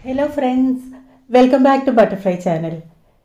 hello friends welcome back to butterfly channel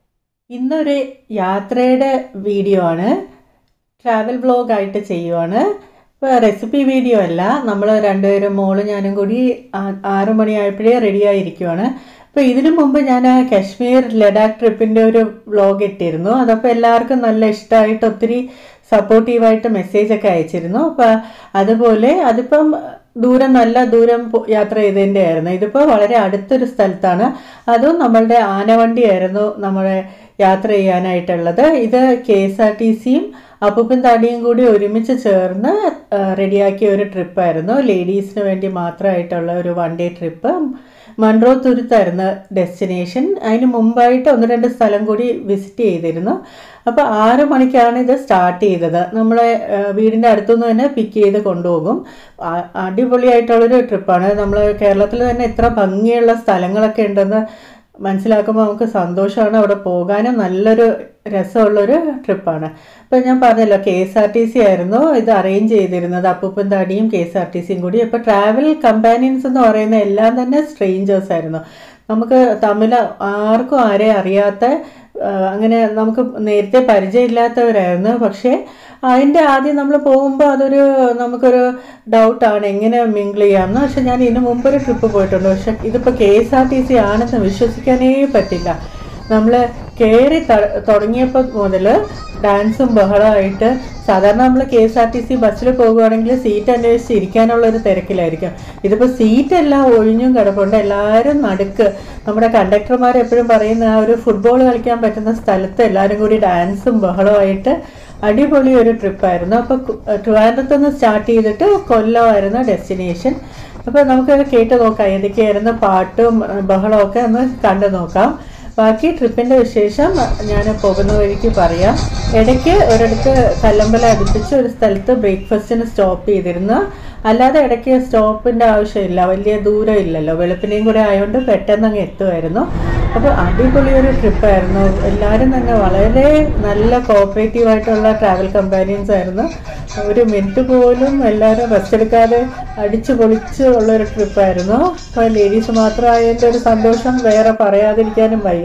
ഇന്നൊരു യാത്രയുടെ video ആണ് ട്രാവൽ വ്ലോഗായിട്ട് ചെയ്യുവാണ് ഇപ്പോൾ റെസിപ്പി വീഡിയോ അല്ല നമ്മൾ രണ്ടുപേരും മോളും ഞാനും കൂടി ആ- ആറ് മണിയായപ്പോഴേ റെഡി ആയിരിക്കുവാണ് അപ്പോൾ ഇതിനു മുമ്പ് ഞാൻ ആ കാശ്മീർ ലഡാക്ക് ട്രിപ്പിൻ്റെ ഒരു വ്ലോഗ് ഇട്ടിരുന്നു അതപ്പോൾ എല്ലാവർക്കും നല്ല ഇഷ്ടമായിട്ട് ഒത്തിരി സപ്പോർട്ടീവായിട്ട് മെസ്സേജ് ഒക്കെ അയച്ചിരുന്നു അപ്പോൾ അതുപോലെ അതിപ്പം ദൂരം നല്ല ദൂരം പോ- യാത്ര ചെയ്തതിൻ്റെ ആയിരുന്നു ഇതിപ്പോൾ വളരെ അടുത്തൊരു സ്ഥലത്താണ് അതും നമ്മളുടെ ആനവണ്ടിയായിരുന്നു നമ്മുടെ യാത്ര ചെയ്യാനായിട്ടുള്ളത് ഇത് കെ എസ് ആർ ടി സിയും അപ്പൂപ്പൻ താടിയും കൂടി ഒരുമിച്ച് ചേർന്ന് ആ, റെഡിയാക്കിയ ഒരു ട്രിപ്പായിരുന്നു ലേഡീസിന് വേണ്ടി മാത്രമായിട്ടുള്ള ഒരു വൺ ഡേ ട്രിപ്പ് മൺറോ തുരുത്തായിരുന്നു ഡെസ്റ്റിനേഷൻ അതിന് മുമ്പായിട്ട് ഒന്ന് രണ്ട് സ്ഥലം കൂടി വിസിറ്റ് ചെയ്തിരുന്നു അപ്പോൾ ആറ് മണിക്കാണ് ഇത് സ്റ്റാർട്ട് ചെയ്തത് നമ്മളെ ആ, വീടിൻ്റെ അടുത്തുനിന്ന് തന്നെ പിക്ക് ചെയ്ത് കൊണ്ടുപോകും ആ- അടിപൊളിയായിട്ടുള്ളൊരു ട്രിപ്പാണ് നമ്മൾ കേരളത്തിൽ തന്നെ ഇത്ര ഭംഗിയുള്ള സ്ഥലങ്ങളൊക്കെ ഉണ്ടെന്ന് മനസ്സിലാക്കുമ്പോൾ നമുക്ക് സന്തോഷമാണ് അവിടെ പോകാനും നല്ലൊരു രസമുള്ളൊരു ട്രിപ്പാണ് ഇപ്പം ഞാൻ പറഞ്ഞല്ലോ K S R T C ആയിരുന്നു ഇത് അറേഞ്ച് ചെയ്തിരുന്നത് അപ്പൂപ്പൻ താടിയും കെ എസ് ആർ ടി സിയും കൂടി അപ്പോൾ ട്രാവൽ കമ്പാനിയൻസ് എന്ന് പറയുന്ന എല്ലാം തന്നെ സ്ട്രേഞ്ചേഴ്സ് ആയിരുന്നു നമുക്ക് തമ്മിൽ ആർക്കും ആരെയും അറിയാത്ത ആ, അങ്ങനെ നമുക്ക് നേരത്തെ പരിചയമില്ലാത്തവരായിരുന്നു പക്ഷേ അതിൻ്റെ ആദ്യം നമ്മൾ പോകുമ്പോൾ അതൊരു നമുക്കൊരു ഡൗട്ടാണ് എങ്ങനെ മിങ്കിൾ ചെയ്യാമെന്ന് പക്ഷെ ഞാൻ ഇതിന് മുമ്പൊരു ട്രിപ്പ് പോയിട്ടുണ്ട് പക്ഷെ ഇതിപ്പോൾ K S R T C ആണെന്ന് വിശ്വസിക്കാനേ പറ്റില്ല നമ്മൾ കയറി ത- തുടങ്ങിയപ്പോൾ മുതൽ ഡാൻസും ബഹളമായിട്ട് സാധാരണ നമ്മൾ K S R T C ബസ്സിൽ പോകുകയാണെങ്കിൽ സീറ്റ് അന്വേഷിച്ച് ഇരിക്കാനുള്ള ഒരു തിരക്കിലായിരിക്കും ഇതിപ്പോൾ സീറ്റെല്ലാം ഒഴിഞ്ഞും കിടപ്പുണ്ട് എല്ലാവരും നടുക്ക് നമ്മുടെ കണ്ടക്ടർമാർ എപ്പോഴും പറയുന്ന ആ ഒരു ഫുട്ബോൾ കളിക്കാൻ പറ്റുന്ന സ്ഥലത്ത് എല്ലാവരും കൂടി ഡാൻസും ബഹളമായിട്ട് അടിപൊളി ഒരു ട്രിപ്പായിരുന്നു അപ്പോൾ ട്രിവാൻഡ്രത്ത് നിന്ന് സ്റ്റാർട്ട് ചെയ്തിട്ട് കൊല്ലമായിരുന്നു ഡെസ്റ്റിനേഷൻ അപ്പോൾ നമുക്ക് കേട്ട് നോക്കാം ഏതൊക്കെയായിരുന്നു പാട്ടും അഹ് ബഹളമൊക്കെ ഒന്ന് കണ്ടു നോക്കാം ബാക്കി ട്രിപ്പിൻ്റെ വിശേഷം ഞാൻ പോകുന്ന വഴിക്ക് പറയാം ഇടയ്ക്ക് ഒരിടത്ത് കല്ലമ്പല അടുപ്പിച്ച് ഒരു സ്ഥലത്ത് ബ്രേക്ക്ഫാസ്റ്റിന് സ്റ്റോപ്പ് ചെയ്തിരുന്നു അല്ലാതെ ഇടയ്ക്ക് സ്റ്റോപ്പിൻ്റെ ആവശ്യമില്ല വലിയ ദൂരം ഇല്ലല്ലോ വെളുപ്പിനെയും കൂടെ ആയതുകൊണ്ട് പെട്ടെന്ന് അങ്ങ് എത്തുമായിരുന്നു അപ്പോൾ അടിപൊളി ഒരു ട്രിപ്പായിരുന്നു എല്ലാവരും തന്നെ വളരെ നല്ല കോപ്പറേറ്റീവ് ആയിട്ടുള്ള ട്രാവൽ കമ്പാനിയൻസ് ആയിരുന്നു ഒരു മിനിറ്റ് പോലും എല്ലാവരും റെസ്റ്റ് എടുക്കാതെ അടിച്ചു പൊളിച്ച് ഉള്ളൊരു ട്രിപ്പായിരുന്നു അപ്പോൾ ലേഡീസ് മാത്രമായതിൻ്റെ ഒരു സന്തോഷം വേറെ പറയാതിരിക്കാനും വയ്യ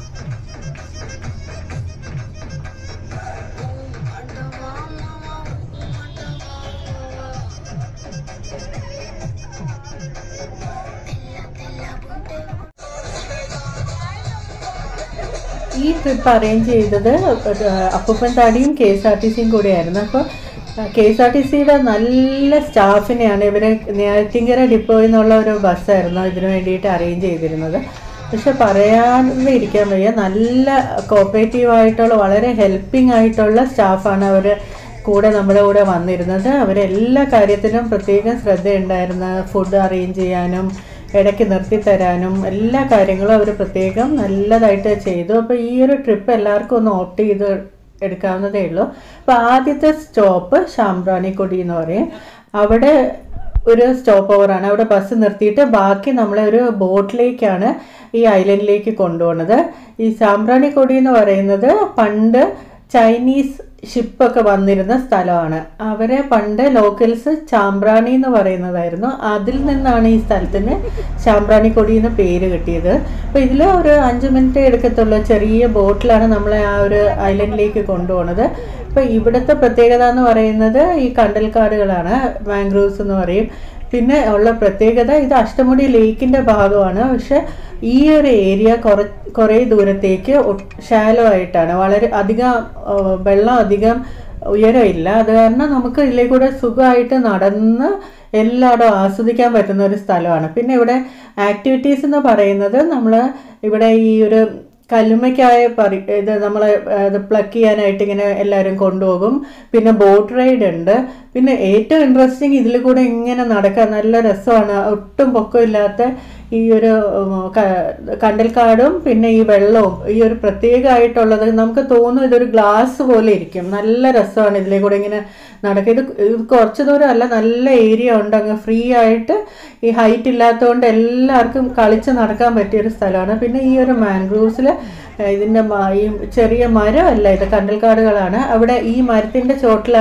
ഈ ട്രിപ്പ് അറേഞ്ച് ചെയ്തത് ഒരു അപ്പൂപ്പൻ താടിയും കെ എസ് ആർ ടി സിയും കൂടിയായിരുന്നു അപ്പോൾ കെ എസ് ആർ ടി സിയുടെ നല്ല സ്റ്റാഫിനെയാണ് ഇവരെ നെയ്യാറ്റിങ്കര ഡിപ്പോയിൽ നിന്നുള്ള ഒരു ബസ്സായിരുന്നു ഇതിനു വേണ്ടിയിട്ട് അറേഞ്ച് ചെയ്തിരുന്നത് പക്ഷെ പറയാതെ ഇരിക്കാൻ വയ്യ നല്ല കോപ്പറേറ്റീവ് ആയിട്ടുള്ള വളരെ ഹെൽപ്പിംഗ് ആയിട്ടുള്ള സ്റ്റാഫാണ് അവർ കൂടെ നമ്മുടെ കൂടെ വന്നിരുന്നത് അവരെല്ലാ കാര്യത്തിലും പ്രത്യേകം ശ്രദ്ധയുണ്ടായിരുന്നു ഫുഡ് അറേഞ്ച് ചെയ്യാനും ഇടയ്ക്ക് നിർത്തി തരാനും എല്ലാ കാര്യങ്ങളും അവർ പ്രത്യേകം നല്ലതായിട്ട് ചെയ്തു അപ്പോൾ ഈ ഒരു ട്രിപ്പ് എല്ലാവർക്കും ഒന്ന് ഓപ്റ്റ് ചെയ്ത് എടുക്കാവുന്നതേ ഉള്ളൂ അപ്പോൾ ആദ്യത്തെ സ്റ്റോപ്പ് ശാമ്പ്രാണിക്കൊടി എന്ന് പറയും അവിടെ ഒരു സ്റ്റോപ്പ് ഓവറാണ് അവിടെ ബസ് നിർത്തിയിട്ട് ബാക്കി നമ്മളെ ഒരു ബോട്ടിലേക്കാണ് ഈ ഐലൻഡിലേക്ക് കൊണ്ടുപോകുന്നത് ഈ സാമ്പ്രാണിക്കൊടി എന്ന് പറയുന്നത് പണ്ട് ചൈനീസ് ഷിപ്പൊക്കെ വന്നിരുന്ന സ്ഥലമാണ് അവരെ പണ്ട് ലോക്കൽസ് ചാമ്പ്രാണി എന്ന് പറയുന്നതായിരുന്നു അതിൽ നിന്നാണ് ഈ സ്ഥലത്തിന് ചാമ്പ്രാണിക്കൊടി എന്ന് പേര് കിട്ടിയത് അപ്പോൾ ഇതിൽ ഒരു അഞ്ച് മിനിറ്റ് എടുക്കത്തുള്ള ചെറിയ ബോട്ടിലാണ് നമ്മളെ ആ ഒരു ഐലൻഡിലേക്ക് കൊണ്ടുപോകുന്നത് അപ്പോൾ ഇവിടുത്തെ പ്രത്യേകത എന്ന് പറയുന്നത് ഈ കണ്ടൽക്കാടുകളാണ് മാംഗ്രൂവ്സ് എന്ന് പറയും പിന്നെ ഉള്ള പ്രത്യേകത ഇത് അഷ്ടമുടി ലേക്കിൻ്റെ ഭാഗമാണ് പക്ഷെ ഈ ഒരു ഏരിയ കുറ കുറേ ദൂരത്തേക്ക് ഷാലോ ആയിട്ടാണ് വളരെ അധികം ആ, വെള്ളം അധികം ഉയരമില്ല അത് കാരണം നമുക്ക് ഇതിലേക്കൂടെ സുഖമായിട്ട് നടന്ന് എല്ലായിടും ആസ്വദിക്കാൻ പറ്റുന്ന ഒരു സ്ഥലമാണ് പിന്നെ ഇവിടെ ആക്ടിവിറ്റീസ് എന്ന് പറയുന്നത് നമ്മൾ ഇവിടെ ഈ ഒരു കല്ലുമ്മയ്ക്കായ പറി ഇത് നമ്മൾ ഇത് പ്ലക്ക് ചെയ്യാനായിട്ട് ഇങ്ങനെ എല്ലാവരും കൊണ്ടുപോകും പിന്നെ ബോട്ട് റൈഡ് ഉണ്ട് പിന്നെ ഏറ്റവും ഇൻട്രസ്റ്റിംഗ് ഇതിൽ കൂടെ ഇങ്ങനെ നടക്കാൻ നല്ല രസമാണ് ഒട്ടും പൊക്കമില്ലാത്ത ഈ ഒരു ഉം, ക- കണ്ടൽക്കാടും പിന്നെ ഈ വെള്ളവും ഈ ഒരു പ്രത്യേകമായിട്ടുള്ളത് നമുക്ക് തോന്നും ഇതൊരു ഗ്ലാസ് പോലെ ഇരിക്കും നല്ല രസമാണ് ഇതിലെ കൂടെ ഇങ്ങനെ നടക്കുക ഇത് ഇത് കുറച്ച് ദൂരം അല്ല നല്ല ഏരിയ ഉണ്ട് അങ്ങ് ഫ്രീ ആയിട്ട് ഈ ഹൈറ്റ് ഇല്ലാത്തതുകൊണ്ട് എല്ലാവർക്കും കളിച്ച് നടക്കാൻ പറ്റിയൊരു സ്ഥലമാണ് പിന്നെ ഈ ഒരു മാൻഗ്രൂവ്സിൽ ഇതിൻ്റെ ഈ ചെറിയ മരമല്ല ഇത് കണ്ടൽക്കാടുകളാണ് അവിടെ ഈ മരത്തിൻ്റെ ചോട്ടിലാണ്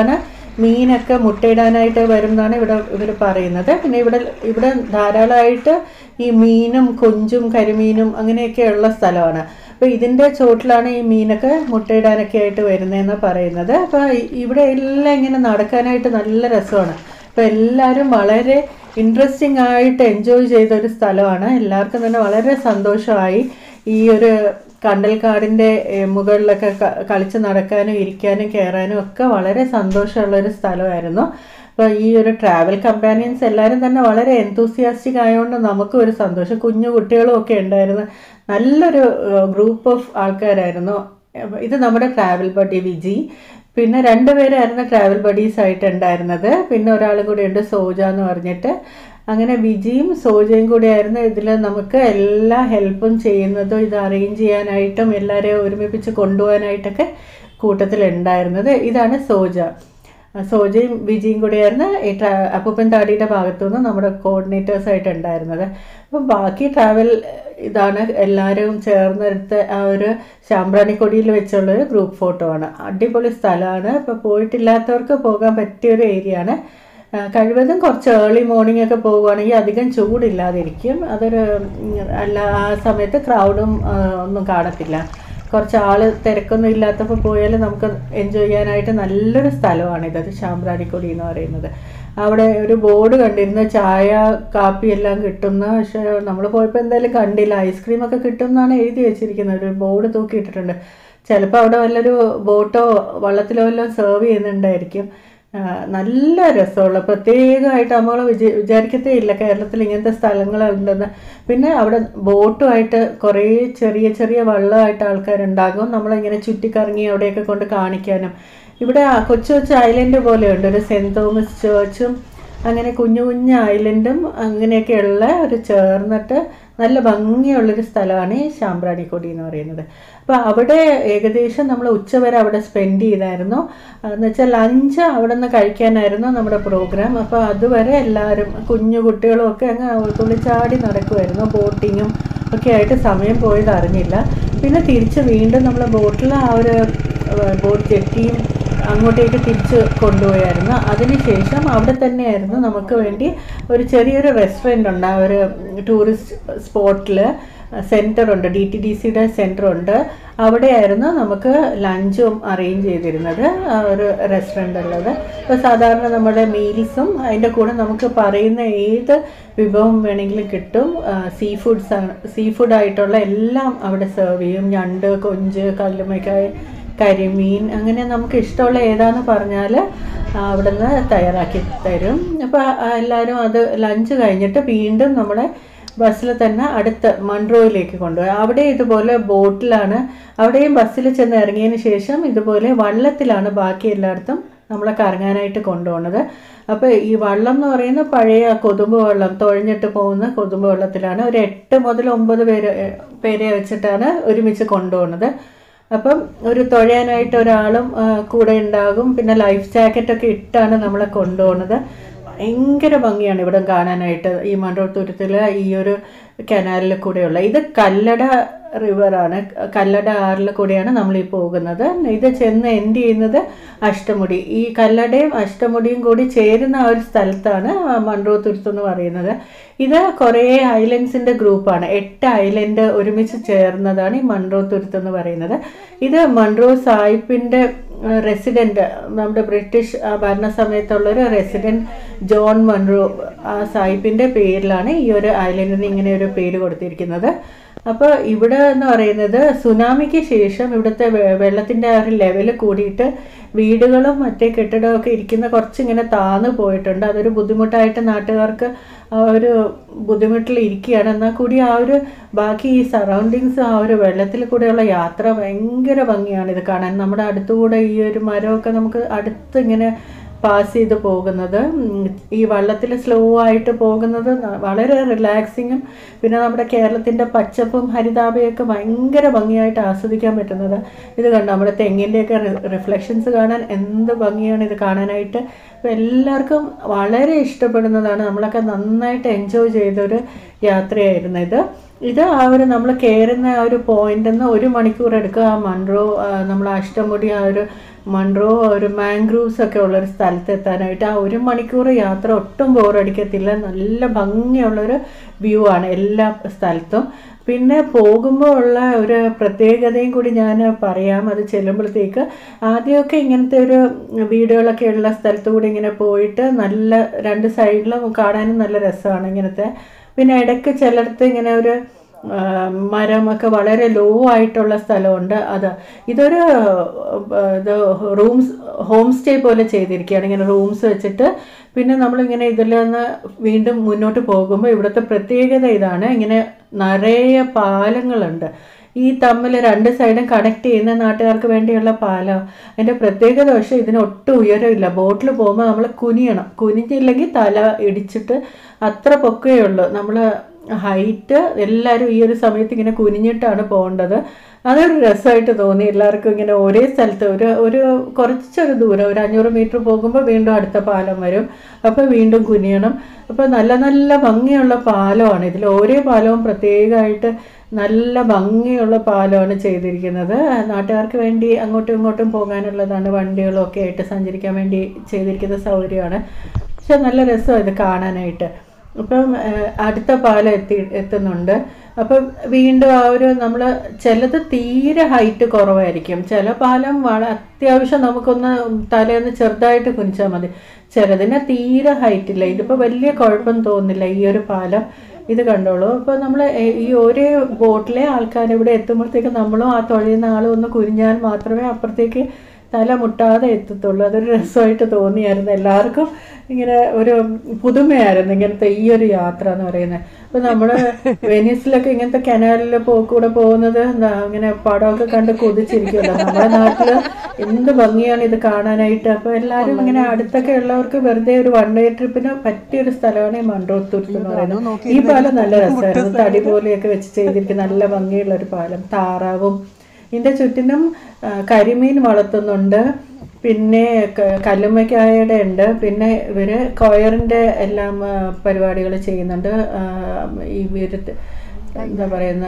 മീനൊക്കെ മുട്ടയിടാനായിട്ട് വരും എന്നാണ് ഇവിടെ ഇവർ പറയുന്നത് പിന്നെ ഇവിടെ ഇവിടെ ധാരാളമായിട്ട് ഈ മീനും കൊഞ്ചും കരിമീനും അങ്ങനെയൊക്കെയുള്ള സ്ഥലമാണ് അപ്പോൾ ഇതിൻ്റെ ചോട്ടിലാണ് ഈ മീനൊക്കെ മുട്ടയിടാനൊക്കെ ആയിട്ട് വരുന്നതെന്ന് പറയുന്നത് അപ്പോൾ ഇവിടെ എല്ലാം ഇങ്ങനെ നടക്കാനായിട്ട് നല്ല രസമാണ് അപ്പോൾ എല്ലാവരും വളരെ ഇൻട്രസ്റ്റിംഗ് ആയിട്ട് എൻജോയ് ചെയ്ത ഒരു സ്ഥലമാണ് എല്ലാവർക്കും തന്നെ വളരെ സന്തോഷമായി ഈ ഒരു കണ്ടൽക്കാടിൻ്റെ ഏഹ്, മുകളിലൊക്കെ ക- കളിച്ച് നടക്കാനും ഇരിക്കാനും കയറാനും ഒക്കെ വളരെ സന്തോഷമുള്ള ഒരു സ്ഥലമായിരുന്നു അപ്പോൾ ഈ ഒരു ട്രാവൽ കമ്പാനിയൻസ് എല്ലാവരും തന്നെ വളരെ എൻതൂസിയാസ്റ്റിക് ആയതുകൊണ്ട് നമുക്കും ഒരു സന്തോഷം കുഞ്ഞു കുട്ടികളും ഒക്കെ ഉണ്ടായിരുന്നു നല്ലൊരു ഗ്രൂപ്പ് ഓഫ് ആൾക്കാരായിരുന്നു അപ്പൊ ഇത് നമ്മുടെ ട്രാവൽ ബഡി വിജി പിന്നെ രണ്ടുപേരായിരുന്നു ട്രാവൽ ബഡീസ് ആയിട്ട് ഉണ്ടായിരുന്നത് പിന്നെ ഒരാളും കൂടി ഉണ്ട് സോജ എന്ന് പറഞ്ഞിട്ട് അങ്ങനെ വിജിയും സോജയും കൂടിയായിരുന്നു ഇതിൽ നമുക്ക് എല്ലാ ഹെൽപ്പും ചെയ്യുന്നതും ഇത് അറേഞ്ച് ചെയ്യാനായിട്ടും എല്ലാവരെയും ഒരുമിപ്പിച്ച് കൊണ്ടുപോകാനായിട്ടൊക്കെ കൂട്ടത്തിലുണ്ടായിരുന്നത് ഇതാണ് സോജ ആ, സോജയും വിജിയും കൂടിയായിരുന്നു ഈ ട്രാ അപ്പൂപ്പൻ താടിയുടെ ഭാഗത്തു നിന്ന് നമ്മുടെ കോർഡിനേറ്റേഴ്സ് ആയിട്ട് ഉണ്ടായിരുന്നത് അപ്പം ബാക്കി ട്രാവൽ ഇതാണ് എല്ലാവരും ചേർന്നെടുത്ത് ആ ഒരു ശാമ്പ്രാണിക്കൊടിയിൽ വെച്ചുള്ള ഒരു ഗ്രൂപ്പ് ഫോട്ടോ ആണ് അടിപൊളി സ്ഥലമാണ് ഇപ്പോൾ പോയിട്ടില്ലാത്തവർക്ക് പോകാൻ പറ്റിയ ഒരു ഏരിയ ആണ് ആ, കഴിവതും കുറച്ച് ഏർലി മോർണിംഗ് ഒക്കെ പോവുകയാണെങ്കിൽ അധികം ചൂടില്ലാതിരിക്കും അതൊരു ഉം, അല്ല ആ സമയത്ത് ക്രൗഡും ആ, ഒന്നും കാണത്തില്ല കുറച്ച് ആൾ തിരക്കൊന്നും ഇല്ലാത്തപ്പോൾ പോയാൽ നമുക്ക് എൻജോയ് ചെയ്യാനായിട്ട് നല്ലൊരു സ്ഥലമാണിത് ശാമ്പ്രാണിക്കൊടി എന്ന് പറയുന്നത് അവിടെ ഒരു ബോർഡ് കണ്ടിരുന്നു ചായ കാപ്പി എല്ലാം കിട്ടുന്ന പക്ഷേ നമ്മൾ പോയപ്പോൾ എന്തായാലും കണ്ടില്ല ഐസ്ക്രീം ഒക്കെ കിട്ടും എന്നാണ് എഴുതി വെച്ചിരിക്കുന്നത് ഒരു ബോർഡ് തൂക്കിയിട്ടിട്ടുണ്ട് ചിലപ്പോൾ അവിടെ വല്ലൊരു ബോട്ടോ വള്ളത്തിലോ വല്ലതും സെർവ് ചെയ്യുന്നുണ്ടായിരിക്കും ആ, നല്ല രസമുള്ള പ്രത്യേകമായിട്ട് നമ്മൾ വിചാ വിചാരിക്കത്തേ ഇല്ല കേരളത്തിൽ ഇങ്ങനത്തെ സ്ഥലങ്ങളുണ്ടെന്ന് പിന്നെ അവിടെ ബോട്ടുമായിട്ട് കുറേ ചെറിയ ചെറിയ വള്ളമായിട്ട് ആൾക്കാരുണ്ടാകും നമ്മളിങ്ങനെ ചുറ്റിക്കറങ്ങി അവിടെയൊക്കെ കൊണ്ട് കാണിക്കാനും ഇവിടെ ആ കൊച്ചു കൊച്ചു ഐലൻഡ് പോലെയുണ്ട് ഒരു സെൻറ് തോമസ് ചേർച്ചും അങ്ങനെ കുഞ്ഞു കുഞ്ഞു ഐലൻഡും അങ്ങനെയൊക്കെയുള്ള ഒരു ചേർന്നിട്ട് നല്ല ഭംഗിയുള്ളൊരു സ്ഥലമാണ് ഈ ശാമ്പ്രാണിക്കൊടി എന്ന് പറയുന്നത് അപ്പോൾ അവിടെ ഏകദേശം നമ്മൾ ഉച്ചവരെ അവിടെ സ്പെൻഡ് ചെയ്തായിരുന്നു എന്ന് വെച്ചാൽ ലഞ്ച് അവിടെ നിന്ന് കഴിക്കാനായിരുന്നു നമ്മുടെ പ്രോഗ്രാം അപ്പോൾ അതുവരെ എല്ലാവരും കുഞ്ഞു കുട്ടികളും ഒക്കെ അങ്ങ് തുള്ളിച്ചാടി നടക്കുമായിരുന്നു ബോട്ടിങ്ങും ഒക്കെ ആയിട്ട് സമയം പോയത് അറിഞ്ഞില്ല പിന്നെ തിരിച്ച് വീണ്ടും നമ്മൾ ബോട്ടിൽ ആ ഒരു ബോട്ട് ജെട്ടിയും അങ്ങോട്ടേക്ക് തിരിച്ച് കൊണ്ടുപോയായിരുന്നു അതിനുശേഷം അവിടെ തന്നെയായിരുന്നു നമുക്ക് വേണ്ടി ഒരു ചെറിയൊരു റെസ്റ്റോറൻ്റ് ഉണ്ട് ആ ഒരു ടൂറിസ്റ്റ് സ്പോട്ടിൽ സെൻറ്റർ ഉണ്ട് ഡി ടി ഡി സിയുടെ സെൻറ്റർ ഉണ്ട് അവിടെയായിരുന്നു നമുക്ക് ലഞ്ചും അറേഞ്ച് ചെയ്തിരുന്നത് ആ ഒരു റെസ്റ്റോറൻ്റ് ഉള്ളത് ഇപ്പോൾ സാധാരണ നമ്മുടെ മീൽസും അതിൻ്റെ കൂടെ നമുക്ക് പറയുന്ന ഏത് വിഭവം വേണമെങ്കിലും കിട്ടും സീ ഫുഡ്സ് ആണ് സീ ഫുഡായിട്ടുള്ള എല്ലാം അവിടെ സെർവ് ചെയ്യും ഞണ്ട് കൊഞ്ച് കല്ലുമ്മക്കായ കരിമീൻ അങ്ങനെ നമുക്ക് ഇഷ്ടമുള്ള ഏതാന്ന് പറഞ്ഞാൽ അവിടെ നിന്ന് തയ്യാറാക്കി തരും അപ്പോൾ എല്ലാവരും അത് ലഞ്ച് കഴിഞ്ഞിട്ട് വീണ്ടും നമ്മളെ ബസ്സിൽ തന്നെ അടുത്ത മൺട്രോയിലേക്ക് കൊണ്ടുപോയി അവിടെ ഇതുപോലെ ബോട്ടിലാണ് അവിടെയും ബസ്സിൽ ചെന്ന് ഇറങ്ങിയതിന് ശേഷം ഇതുപോലെ വള്ളത്തിലാണ് ബാക്കി എല്ലായിടത്തും നമ്മളെ കറങ്ങാനായിട്ട് കൊണ്ടുപോകുന്നത് അപ്പോൾ ഈ വള്ളം എന്ന് പറയുന്ന പഴയ കൊതുമ്പ് വെള്ളം തുഴഞ്ഞിട്ട് പോകുന്ന കൊതുമ്പ് വെള്ളത്തിലാണ് ഒരു എട്ട് മുതൽ ഒമ്പത് പേര് ഏ, പേരെ വെച്ചിട്ടാണ് ഒരുമിച്ച് കൊണ്ടുപോകുന്നത് അപ്പം ഒരു തുഴയാനായിട്ട് ഒരാളും ആ, കൂടെ ഉണ്ടാകും പിന്നെ ലൈഫ് ജാക്കറ്റൊക്കെ ഇട്ടാണ് നമ്മളെ കൊണ്ടുപോകുന്നത് ഭയങ്കര ഭംഗിയാണ് ഇവിടെ കാണാനായിട്ട് ഈ മണ്ടോത്തുരത്തിൽ ഈ ഒരു കനാലിൽ കൂടെയുള്ള ഇത് കല്ലട റിവറാണ് കല്ലട ആറിൽ കൂടെയാണ് നമ്മൾ ഈ പോകുന്നത് ഇത് ചെന്ന് എൻഡ് ചെയ്യുന്നത് അഷ്ടമുടി ഈ കല്ലടയും അഷ്ടമുടിയും കൂടി ചേരുന്ന ആ ഒരു സ്ഥലത്താണ് മൺട്രോത്തുരുത്ത് എന്ന് പറയുന്നത് ഇത് കുറേ ഐലൻഡ്സിൻ്റെ ഗ്രൂപ്പാണ് എട്ട് ഐലൻഡ് ഒരുമിച്ച് ചേർന്നതാണ് ഈ മൺട്രോത്തുരുത്ത് എന്ന് പറയുന്നത് ഇത് മൺട്രോ സാഹിബിൻ്റെ റെസിഡൻറ്റ് നമ്മുടെ ബ്രിട്ടീഷ് ആ, ഭരണ സമയത്തുള്ളൊരു റെസിഡൻറ്റ് ജോൺ മൺറോ ആ സാഹിബിൻ്റെ പേരിലാണ് ഈ ഒരു ഐലൻഡിന് ഇങ്ങനെ ഒരു പേര് കൊടുത്തിരിക്കുന്നത് അപ്പോൾ ഇവിടെ എന്ന് പറയുന്നത് സുനാമിക്ക് ശേഷം ഇവിടുത്തെ വെ- വെള്ളത്തിൻ്റെ ആ ഒരു ലെവൽ കൂടിയിട്ട് വീടുകളും മറ്റേ കെട്ടിടമൊക്കെ ഇരിക്കുന്ന കുറച്ചിങ്ങനെ താന്നു പോയിട്ടുണ്ട് അതൊരു ബുദ്ധിമുട്ടായിട്ട് നാട്ടുകാർക്ക് ആ ഒരു ബുദ്ധിമുട്ടിൽ ഇരിക്കുകയാണ് എന്നാൽ കൂടി ആ ഒരു ബാക്കി ഈ സറൗണ്ടിങ്സ് ആ ഒരു വെള്ളത്തിൽ കൂടെയുള്ള യാത്ര ഭയങ്കര ഭംഗിയാണ് ഇത് കാണാൻ നമ്മുടെ അടുത്തുകൂടെ ഈ ഒരു മരമൊക്കെ നമുക്ക് അടുത്ത് ഇങ്ങനെ പാസ് ചെയ്ത് പോകുന്നത് ഉം, ഈ വള്ളത്തിൽ സ്ലോ ആയിട്ട് പോകുന്നത് ന- വളരെ റിലാക്സിങ്ങും പിന്നെ നമ്മുടെ കേരളത്തിൻ്റെ പച്ചപ്പും ഹരിതാപയൊക്കെ ഭയങ്കര ഭംഗിയായിട്ട് ആസ്വദിക്കാൻ പറ്റുന്നത് ഇത് കണ്ടോ നമ്മുടെ തെങ്ങിൻ്റെയൊക്കെ റിഫ്ലക്ഷൻസ് കാണാൻ എന്ത് ഭംഗിയാണ് ഇത് കാണാനായിട്ട് അപ്പോൾ എല്ലാവർക്കും വളരെ ഇഷ്ടപ്പെടുന്നതാണ് നമ്മളൊക്കെ നന്നായിട്ട് എൻജോയ് ചെയ്തൊരു യാത്രയായിരുന്നു ഇത് ഇത് ആ ഒരു നമ്മൾ കയറുന്ന ആ ഒരു പോയിന്റിൽ നിന്ന് ഒരു മണിക്കൂർ എടുക്കുക ആ മൺട്രോ നമ്മൾ അഷ്ടമുടി ആ ഒരു മൺട്രോ ഒരു മാംഗ്രൂവ്സ് ഒക്കെ ഉള്ളൊരു സ്ഥലത്ത് എത്താനായിട്ട് ആ ഒരു മണിക്കൂർ യാത്ര ഒട്ടും ബോറടിക്കത്തില്ല നല്ല ഭംഗിയുള്ളൊരു വ്യൂ ആണ് എല്ലാ സ്ഥലത്തും പിന്നെ പോകുമ്പോൾ ഉള്ള ഒരു പ്രത്യേകതയും കൂടി ഞാൻ പറയാം അത് ചെല്ലുമ്പോഴത്തേക്ക് ആദ്യമൊക്കെ ഇങ്ങനത്തെ ഒരു വീടുകളൊക്കെ ഉള്ള സ്ഥലത്ത് കൂടി ഇങ്ങനെ പോയിട്ട് നല്ല രണ്ട് സൈഡിലും കാണാനും നല്ല രസമാണ് ഇങ്ങനത്തെ പിന്നെ ഇടയ്ക്ക് ചിലടത്ത് ഇങ്ങനെ ഒരു ആ, മരമൊക്കെ വളരെ ലോ ആയിട്ടുള്ള സ്ഥലമുണ്ട് അത് ഇതൊരു ആ, ഇത് റൂംസ് ഹോം സ്റ്റേ പോലെ ചെയ്തിരിക്കുകയാണ് ഇങ്ങനെ റൂംസ് വെച്ചിട്ട് പിന്നെ നമ്മളിങ്ങനെ ഇതിൽ നിന്ന് വീണ്ടും മുന്നോട്ട് പോകുമ്പോൾ ഇവിടുത്തെ പ്രത്യേകത ഇതാണ് ഇങ്ങനെ നിറയെ പാലങ്ങളുണ്ട് ഈ തമ്മിൽ രണ്ട് സൈഡും കണക്ട് ചെയ്യുന്ന നാട്ടുകാർക്ക് വേണ്ടിയുള്ള പാലം അതിൻ്റെ പ്രത്യേകത പക്ഷേ ഇതിന് ഒട്ടും ഉയരമില്ല ബോട്ടിൽ പോകുമ്പോൾ നമ്മൾ കുനിയണം കുനിഞ്ഞില്ലെങ്കിൽ തല ഇടിച്ചിട്ട് അത്ര പൊക്കേ ഉള്ളൂ നമ്മൾ ഹൈറ്റ് എല്ലാവരും ഈ ഒരു സമയത്ത് ഇങ്ങനെ കുനിഞ്ഞിട്ടാണ് പോകേണ്ടത് അതൊരു രസമായിട്ട് തോന്നി എല്ലാവർക്കും ഇങ്ങനെ ഒരേ സ്ഥലത്ത് ഒരു ഒരു കുറച്ചൊരു ദൂരം ഒരു അഞ്ഞൂറ് മീറ്റർ പോകുമ്പോൾ വീണ്ടും അടുത്ത പാലം വരും അപ്പോൾ വീണ്ടും കുനിയണം അപ്പോൾ നല്ല നല്ല ഭംഗിയുള്ള പാലമാണ് ഇതിൽ ഓരോ പാലവും പ്രത്യേകമായിട്ട് നല്ല ഭംഗിയുള്ള പാലമാണ് ചെയ്തിരിക്കുന്നത് നാട്ടുകാർക്ക് വേണ്ടി അങ്ങോട്ടും ഇങ്ങോട്ടും പോകാനുള്ളതാണ് വണ്ടികളും ഒക്കെ ആയിട്ട് സഞ്ചരിക്കാൻ വേണ്ടി ചെയ്തിരിക്കുന്ന സൗകര്യമാണ് പക്ഷെ നല്ല രസമാണ് ഇത് കാണാനായിട്ട് അപ്പം ഏഹ്, അടുത്ത പാലം എത്തി എത്തുന്നുണ്ട് അപ്പം വീണ്ടും ആ ഒരു നമ്മൾ ചിലത് തീരെ ഹൈറ്റ് കുറവായിരിക്കും ചില പാലം വള അത്യാവശ്യം നമുക്കൊന്ന് തലേന്ന് ചെറുതായിട്ട് കുനിച്ചാൽ മതി ചിലതിന് തീരെ ഹൈറ്റ് ഇല്ല ഇതിപ്പോൾ വലിയ കുഴപ്പം തോന്നില്ല ഈ ഒരു പാലം ഇത് കണ്ടോളൂ അപ്പോൾ നമ്മൾ ഈ ഒരേ ബോട്ടിലെ ആൾക്കാർ ഇവിടെ എത്തുമ്പോഴത്തേക്ക് നമ്മളും ആ തുഴയുന്ന ആളും ഒന്ന് കുനിഞ്ഞാൽ മാത്രമേ അപ്പുറത്തേക്ക് തല മുട്ടാതെ എത്തത്തുള്ളൂ അതൊരു രസമായിട്ട് തോന്നിയായിരുന്നു എല്ലാവർക്കും ഇങ്ങനെ ഒരു പുതുമയായിരുന്നു ഇങ്ങനത്തെ ഈ ഒരു യാത്ര എന്ന് പറയുന്നത് അപ്പോൾ നമ്മൾ വെനീസിലൊക്കെ ഇങ്ങനത്തെ കനാലിൽ പോ കൂടെ പോകുന്നത് എന്താ ഇങ്ങനെ പടമൊക്കെ കണ്ട് കൊതിച്ചിരിക്കുമല്ലോ നമ്മുടെ നാട്ടിൽ എന്ത് ഭംഗിയാണ് ഇത് കാണാനായിട്ട് അപ്പോൾ എല്ലാവരും ഇങ്ങനെ അടുത്തൊക്കെ ഉള്ളവർക്ക് വെറുതെ ഒരു വൺ ഡേ ട്രിപ്പിന് പറ്റിയൊരു സ്ഥലമാണ് ഈ മൺട്രോത്തുരുത്ത് എന്ന് പറയുന്നത് ഈ പാലം നല്ല രസമായിരുന്നു തടി പോലെയൊക്കെ വെച്ച് ചെയ്തിരിക്കുന്ന നല്ല ഭംഗിയുള്ള ഒരു പാലം താറാവും ഇതിൻ്റെ ചുറ്റിനും ആ, കരിമീൻ വളർത്തുന്നുണ്ട് പിന്നെ ക- കല്ലുമ്മക്കായയുടെ ഉണ്ട് പിന്നെ ഇവർ കൊയറിൻ്റെ എല്ലാം പരിപാടികൾ ചെയ്യുന്നുണ്ട് ആ, ഈ ഇവര് എന്താ പറയുന്ന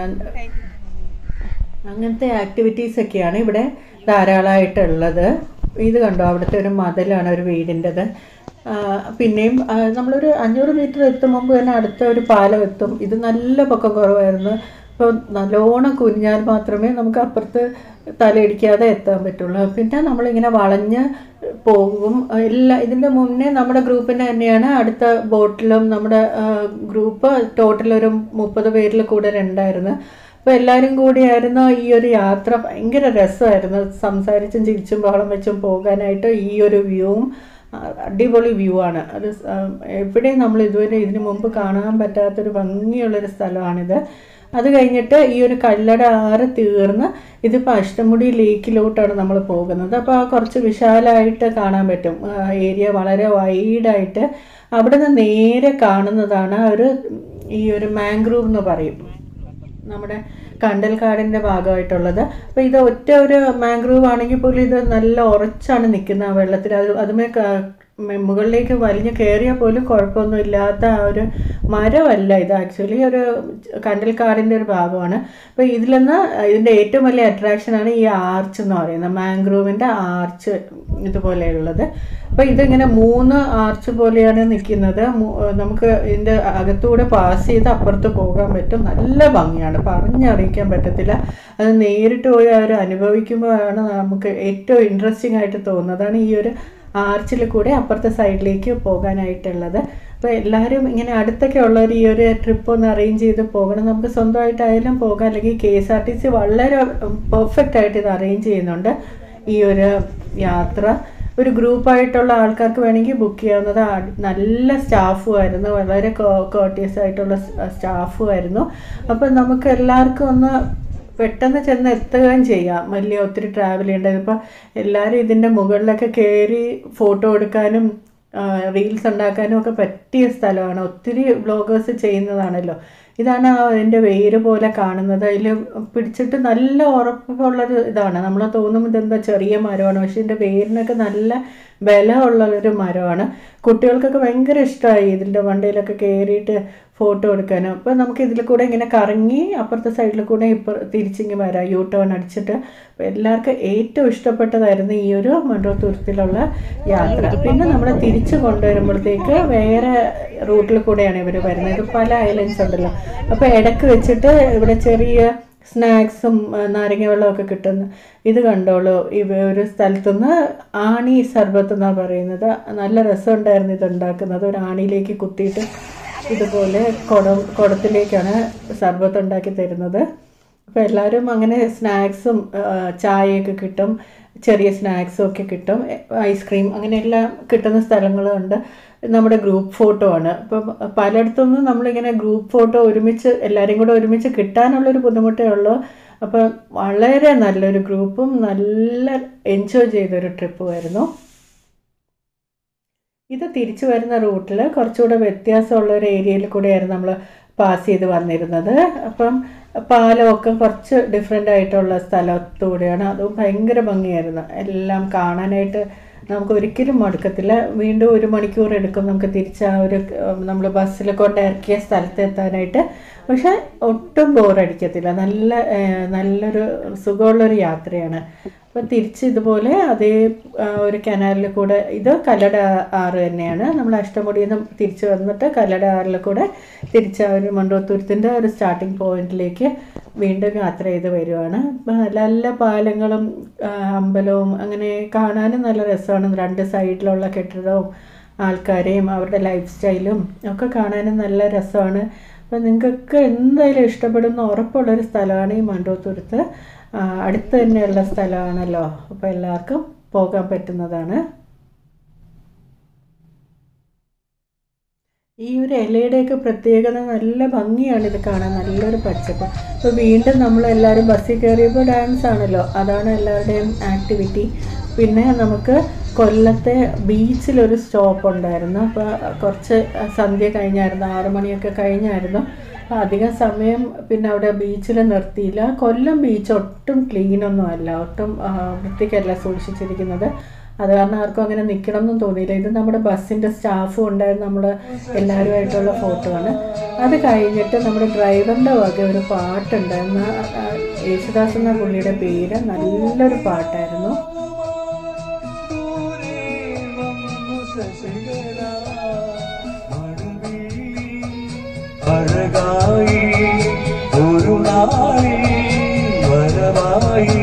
അങ്ങനത്തെ ആക്ടിവിറ്റീസ് ഒക്കെയാണ് ഇവിടെ ധാരാളമായിട്ടുള്ളത് ഇത് കണ്ടോ അവിടുത്തെ ഒരു മതിലാണ് ഒരു വീടിൻ്റെത് പിന്നെയും ആ, നമ്മളൊരു അഞ്ഞൂറ് മീറ്റർ എത്തും മുമ്പ് തന്നെ അടുത്ത ഒരു പാലം എത്തും ഇത് നല്ല പൊക്കം കുറവായിരുന്നു അപ്പോൾ നല്ലോണം കുനിഞ്ഞാൽ മാത്രമേ നമുക്ക് അപ്പുറത്ത് തലയിടിക്കാതെ എത്താൻ പറ്റുള്ളൂ പിന്നെ നമ്മളിങ്ങനെ വളഞ്ഞ് പോകും എല്ലാ ഇതിൻ്റെ മുന്നേ നമ്മുടെ ഗ്രൂപ്പിൻ്റെ തന്നെയാണ് അടുത്ത ബോട്ടിലും നമ്മുടെ ഗ്രൂപ്പ് ടോട്ടൽ ഒരു മുപ്പത് പേരിൽ കൂടുതൽ ഉണ്ടായിരുന്നു അപ്പോൾ എല്ലാവരും കൂടിയായിരുന്നു ഈ ഒരു യാത്ര ഭയങ്കര രസമായിരുന്നു സംസാരിച്ചും ചിരിച്ചും ബഹളം വെച്ചും പോകാനായിട്ട് ഈ ഒരു വ്യൂവും അടിപൊളി വ്യൂ ആണ് അത് സ- ആ, എവിടെയും നമ്മൾ ഇതുവരെ ഇതിനു മുമ്പ് കാണാൻ പറ്റാത്തൊരു ഭംഗിയുള്ളൊരു സ്ഥലമാണിത് അത് കഴിഞ്ഞിട്ട് ഈ ഒരു കല്ലട ആറ് തീർന്ന് ഇതിപ്പോൾ അഷ്ടമുടി ലേക്കിലോട്ടാണ് നമ്മൾ പോകുന്നത് അപ്പോൾ ആ കുറച്ച് വിശാലമായിട്ട് കാണാൻ പറ്റും ഏരിയ വളരെ വൈഡായിട്ട് അവിടെ നിന്ന് നേരെ കാണുന്നതാണ് ഒരു ഈ ഒരു മാംഗ്രൂവ് എന്ന് പറയും നമ്മുടെ കണ്ടൽക്കാടിൻ്റെ ഭാഗമായിട്ടുള്ളത് അപ്പോൾ ഇത് ഒറ്റ ഒരു മാംഗ്രൂവ് ആണെങ്കിൽ പോലും ഇത് നല്ല ഉറച്ചാണ് നിൽക്കുന്ന ആ വെള്ളത്തിൽ അത് അതുമേ ക- മെ- മുകളിലേക്ക് വലിഞ്ഞ് കയറിയാൽ പോലും കുഴപ്പമൊന്നും ഇല്ലാത്ത ആ ഒരു മരമല്ല ഇത് ആക്ച്വലി ഒരു കണ്ടൽക്കാടിൻ്റെ ഒരു ഭാഗമാണ് അപ്പോൾ ഇതിൽ നിന്ന് ഇതിൻ്റെ ഏറ്റവും വലിയ അട്രാക്ഷനാണ് ഈ ആർച്ച് എന്ന് പറയുന്നത് മാംഗ്രൂവിൻ്റെ ആർച്ച് ഇതുപോലെയുള്ളത് അപ്പോൾ ഇതിങ്ങനെ മൂന്ന് ആർച്ച് പോലെയാണ് നിൽക്കുന്നത് മൂ- നമുക്ക് ഇതിൻ്റെ അകത്തൂടെ പാസ് ചെയ്ത് അപ്പുറത്ത് പോകാൻ പറ്റും നല്ല ഭംഗിയാണ് പറഞ്ഞറിയിക്കാൻ പറ്റത്തില്ല അത് നേരിട്ട് പോയി അവർ അനുഭവിക്കുമ്പോഴാണ് നമുക്ക് ഏറ്റവും ഇൻട്രസ്റ്റിംഗ് ആയിട്ട് തോന്നുന്നത് അതാണ് ഈ ഒരു ആർച്ചിൽ കൂടെ അപ്പുറത്തെ സൈഡിലേക്ക് പോകാനായിട്ടുള്ളത് അപ്പോൾ എല്ലാവരും ഇങ്ങനെ അടുത്തൊക്കെ ഉള്ളവർ ഈ ഒരു ട്രിപ്പ് ഒന്ന് അറേഞ്ച് ചെയ്ത് പോകണം നമുക്ക് സ്വന്തമായിട്ടായാലും പോകാം അല്ലെങ്കിൽ K S R T C വളരെ പെർഫെക്റ്റ് ആയിട്ട് ഇത് അറേഞ്ച് ചെയ്യുന്നുണ്ട് ഈ ഒരു യാത്ര ഒരു ഗ്രൂപ്പായിട്ടുള്ള ആൾക്കാർക്ക് വേണമെങ്കിൽ ബുക്ക് ചെയ്യാവുന്നത് ആ- നല്ല സ്റ്റാഫും ആയിരുന്നു വളരെ കോർട്ടിയസ് ആയിട്ടുള്ള സ്റ്റാഫും ആയിരുന്നു അപ്പം നമുക്ക് എല്ലാവർക്കും ഒന്ന് പെട്ടെന്ന് ചെന്ന് എത്തുകയും ചെയ്യാം വലിയ ഒത്തിരി ട്രാവൽ ചെയ്യേണ്ടത് ഇപ്പോൾ എല്ലാവരും ഇതിൻ്റെ മുകളിലൊക്കെ കയറി ഫോട്ടോ എടുക്കാനും റീൽസ് ഉണ്ടാക്കാനും ഒക്കെ പറ്റിയ സ്ഥലമാണ് ഒത്തിരി വ്ളോഗേഴ്സ് ചെയ്യുന്നതാണല്ലോ ഇതാണ് ആ അതിൻ്റെ വേര് പോലെ കാണുന്നത് അതിൽ പിടിച്ചിട്ട് നല്ല ഉറപ്പുള്ളൊരു ഇതാണ് നമ്മൾ തോന്നും ഇതെന്താ ചെറിയ മരമാണ് പക്ഷെ ഇതിൻ്റെ വേരിനൊക്കെ നല്ല ബലമുള്ള ഒരു മരമാണ് കുട്ടികൾക്കൊക്കെ ഭയങ്കര ഇഷ്ടമായി ഇതിൻ്റെ വണ്ടിയിലൊക്കെ കയറിയിട്ട് ഫോട്ടോ എടുക്കാനും അപ്പോൾ നമുക്ക് ഇതിൽ കൂടെ ഇങ്ങനെ കറങ്ങി അപ്പുറത്തെ സൈഡിൽ കൂടെ ഇപ്പുറ തിരിച്ചിങ്ങ് വരാം യൂ ടേൺ അടിച്ചിട്ട് അപ്പോൾ എല്ലാവർക്കും ഏറ്റവും ഇഷ്ടപ്പെട്ടതായിരുന്നു ഈ ഒരു മണ്ടോത്തുരുത്തിലുള്ള യാത്ര പിന്നെ നമ്മൾ തിരിച്ചു കൊണ്ടുവരുമ്പോഴത്തേക്ക് വേറെ റൂട്ടിൽ കൂടെയാണ് ഇവർ വരുന്നത് ഇത് പല ഐലൻഡ്സ് ഉണ്ടല്ലോ അപ്പോൾ ഇടയ്ക്ക് വെച്ചിട്ട് ഇവിടെ ചെറിയ സ്നാക്സും നാരങ്ങ വെള്ളമൊക്കെ കിട്ടുന്നു ഇത് കണ്ടോളൂ ഇവ ഒരു സ്ഥലത്തുനിന്ന് ആണി സർബത്ത് എന്നാണ് പറയുന്നത് നല്ല രസമുണ്ടായിരുന്നു ഇത് ഉണ്ടാക്കുന്നത് ഒരു ആണിയിലേക്ക് കുത്തിയിട്ട് ഇതുപോലെ കുടം കുടത്തിലേക്കാണ് സർബത്ത് ഉണ്ടാക്കി തരുന്നത് അപ്പോൾ എല്ലാവരും അങ്ങനെ സ്നാക്സും ചായയൊക്കെ കിട്ടും ചെറിയ സ്നാക്സും ഒക്കെ കിട്ടും ഐസ്ക്രീം അങ്ങനെ എല്ലാം കിട്ടുന്ന സ്ഥലങ്ങളുണ്ട് നമ്മുടെ ഗ്രൂപ്പ് ഫോട്ടോ ആണ് അപ്പം പലയിടത്തുനിന്നും നമ്മളിങ്ങനെ ഗ്രൂപ്പ് ഫോട്ടോ ഒരുമിച്ച് എല്ലാവരും കൂടെ ഒരുമിച്ച് കിട്ടാനുള്ളൊരു ബുദ്ധിമുട്ടേ ഉള്ളൂ അപ്പം വളരെ നല്ലൊരു ഗ്രൂപ്പും നല്ല എൻജോയ് ചെയ്തൊരു ട്രിപ്പുമായിരുന്നു ഇത് തിരിച്ചു വരുന്ന റൂട്ടിൽ കുറച്ചുകൂടെ വ്യത്യാസമുള്ള ഒരു ഏരിയയിൽ കൂടെയായിരുന്നു നമ്മൾ പാസ് ചെയ്ത് വന്നിരുന്നത് അപ്പം പാലമൊക്കെ കുറച്ച് ഡിഫറെൻ്റ് ആയിട്ടുള്ള സ്ഥലത്തൂടെയാണ് അതും ഭയങ്കര ഭംഗിയായിരുന്നു എല്ലാം കാണാനായിട്ട് നമുക്ക് ഒരിക്കലും മടുക്കത്തില്ല വീണ്ടും ഒരു മണിക്കൂർ എടുക്കും നമുക്ക് തിരിച്ച് ആ ഒരു നമ്മൾ ബസ്സിൽ കൊണ്ട് ഇറക്കിയ സ്ഥലത്ത് എത്താനായിട്ട് പക്ഷെ ഒട്ടും ബോറടിക്കത്തില്ല നല്ല നല്ലൊരു സുഖമുള്ളൊരു യാത്രയാണ് അപ്പം തിരിച്ച് ഇതുപോലെ അതേ ഒരു കനാലിൽ കൂടെ ഇത് കല്ലട ആറ് തന്നെയാണ് നമ്മൾ അഷ്ടമുടിയിൽ നിന്ന് തിരിച്ച് വന്നിട്ട് കല്ലട ആറിൽ കൂടെ തിരിച്ച് ആ ഒരു മണ്ടോത്തൂരത്തിൻ്റെ ഒരു സ്റ്റാർട്ടിങ് പോയിന്റിലേക്ക് വീണ്ടും യാത്ര ചെയ്ത് വരുവാണ് അപ്പം നല്ല നല്ല പാലങ്ങളും അമ്പലവും അങ്ങനെ കാണാനും നല്ല രസമാണ് രണ്ട് സൈഡിലുള്ള കെട്ടിടവും ആൾക്കാരെയും അവരുടെ ലൈഫ് സ്റ്റൈലും ഒക്കെ കാണാനും നല്ല രസമാണ് അപ്പം നിങ്ങൾക്കൊക്കെ എന്തായാലും ഇഷ്ടപ്പെടുന്ന ഉറപ്പുള്ളൊരു സ്ഥലമാണ് ഈ മണ്ടോത്തുരുത്ത് അടുത്ത് തന്നെയുള്ള സ്ഥലമാണല്ലോ അപ്പോൾ എല്ലാവർക്കും പോകാൻ പറ്റുന്നതാണ് ഈ ഒരു ഇലയുടെയൊക്കെ പ്രത്യേകത നല്ല ഭംഗിയാണ് ഇത് കാണാൻ നല്ലൊരു പച്ചപ്പ് ഇപ്പോൾ വീണ്ടും നമ്മൾ എല്ലാവരും ബസ്സിൽ കയറിയപ്പോൾ ഡാൻസ് ആണല്ലോ അതാണ് എല്ലാവരുടെയും ആക്ടിവിറ്റി പിന്നെ നമുക്ക് കൊല്ലത്തെ ബീച്ചിലൊരു സ്റ്റോപ്പ് ഉണ്ടായിരുന്നു അപ്പോൾ കുറച്ച് സന്ധ്യ കഴിഞ്ഞായിരുന്നു ആറു മണിയൊക്കെ കഴിഞ്ഞായിരുന്നു അപ്പോൾ അധികം സമയം പിന്നെ അവിടെ ബീച്ചിൽ നിർത്തിയില്ല കൊല്ലം ബീച്ച് ഒട്ടും ക്ലീനൊന്നും അല്ല ഒട്ടും വൃത്തിക്കല്ല സൂക്ഷിച്ചിരിക്കുന്നത് അത് കാരണം ആർക്കും അങ്ങനെ നിൽക്കണം എന്നും തോന്നിയില്ല ഇത് നമ്മുടെ ബസ്സിൻ്റെ സ്റ്റാഫും ഉണ്ടായിരുന്നു നമ്മൾ എല്ലാവരുമായിട്ടുള്ള ഫോട്ടോ ആണ് അത് കഴിഞ്ഞിട്ട് നമ്മുടെ ഡ്രൈവറിൻ്റെ വക ഒരു പാട്ടുണ്ടായിരുന്നു യേശുദാസ് എന്ന പുള്ളിയുടെ പേര് നല്ലൊരു പാട്ടായിരുന്നു അഴകായി ഒരു നാളി വരമായി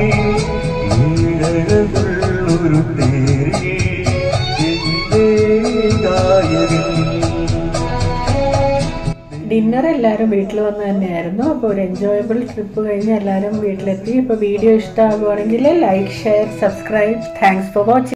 ഈഴഴുള്ളൊരു തേരി ഡിന്നർ എല്ലാവരും വീട്ടിൽ വന്ന് തന്നെയായിരുന്നു അപ്പോൾ ഒരു എൻജോയബിൾ ട്രിപ്പ് കഴിഞ്ഞ് എല്ലാവരും വീട്ടിലെത്തി ഇപ്പോൾ വീഡിയോ ഇഷ്ടമാകുവാണെങ്കിൽ like share subscribe thanks for watching